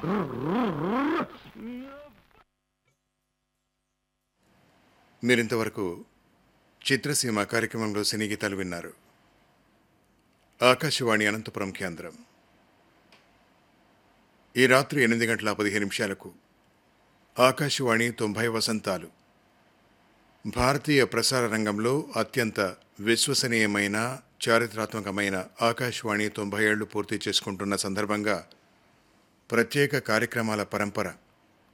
మీరింతవరకు చిత్రసీమ కార్యక్రమంలో సినీ గీతాలు విన్నారు ఆకాశవాణి అనంతపురం కేంద్రం ఈ రాత్రి ఎనిమిది గంటల పదిహేను నిమిషాలకు ఆకాశవాణి తొంభై వసంతాలు భారతీయ ప్రసార రంగంలో అత్యంత విశ్వసనీయమైన చారిత్రాత్మకమైన ఆకాశవాణి తొంభై ఏళ్లు పూర్తి చేసుకుంటున్న సందర్భంగా ప్రత్యేక కార్యక్రమాల పరంపర